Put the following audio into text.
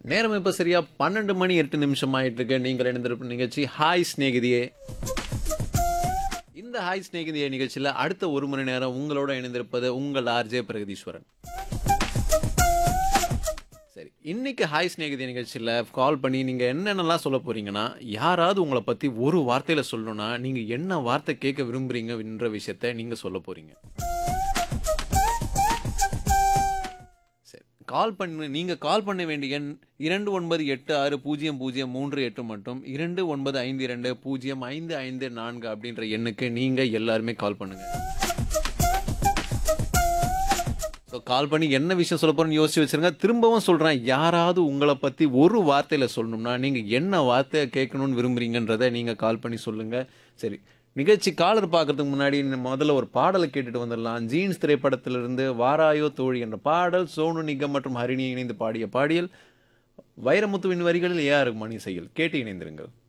நேரம் இப்போ சரியா பன்னெண்டு மணி எட்டு நிமிஷம் ஆயிட்டு இருக்கு நீங்கள் இணைந்திருக்கும் நிகழ்ச்சி ஹாய் சிநேகிதியே இந்த ஹாய் சிநேகிதியே நிகழ்ச்சியில் அடுத்த ஒரு மணி நேரம் உங்களோட இணைந்திருப்பது உங்கள் ஆர்ஜே பிரகதீஸ்வரன் சரி இன்னைக்கு ஹாய் சிநேகிதி நிகழ்ச்சியில் கால் பண்ணி நீங்கள் என்னென்னலாம் சொல்ல போறீங்கன்னா யாராவது உங்களை பற்றி ஒரு வார்த்தையில் சொல்லணும்னா நீங்கள் என்ன வார்த்தை கேட்க விரும்புறீங்கன்ற விஷயத்த நீங்கள் சொல்ல போறீங்க சரி கால் பண்ண நீங்கள் கால் பண்ண வேண்டிய எண் இரண்டு ஒன்பது எட்டு ஆறு பூஜ்ஜியம் பூஜ்ஜியம் மூன்று எட்டு மற்றும் இரண்டு ஒன்பது ஐந்து இரண்டு பூஜ்ஜியம் ஐந்து ஐந்து நான்கு அப்படின்ற எண்ணுக்கு நீங்கள் எல்லாருமே கால் பண்ணுங்க ஸோ கால் பண்ணி என்ன விஷயம் சொல்ல போறேன்னு யோசிச்சு வச்சிருங்க திரும்பவும் சொல்கிறேன் யாராவது உங்களை பற்றி ஒரு வார்த்தையில் சொல்லணும்னா நீங்கள் என்ன வார்த்தையை கேட்கணும்னு விரும்புறீங்கன்றதை நீங்கள் கால் பண்ணி சொல்லுங்கள் சரி நிகழ்ச்சி காலர் பார்க்கறதுக்கு முன்னாடி நம்ம முதல்ல ஒரு பாடலை கேட்டுட்டு வந்துடலாம் ஜீன்ஸ் திரைப்படத்திலிருந்து வாராயோ தோழி என்ற பாடல் சோனு நிகம் மற்றும் ஹரிணி இணைந்து பாடிய பாடியல் வைரமுத்துவின் வரிகளில் ஏஆர் மணி செயல் கேட்டு இணைந்திருங்கள்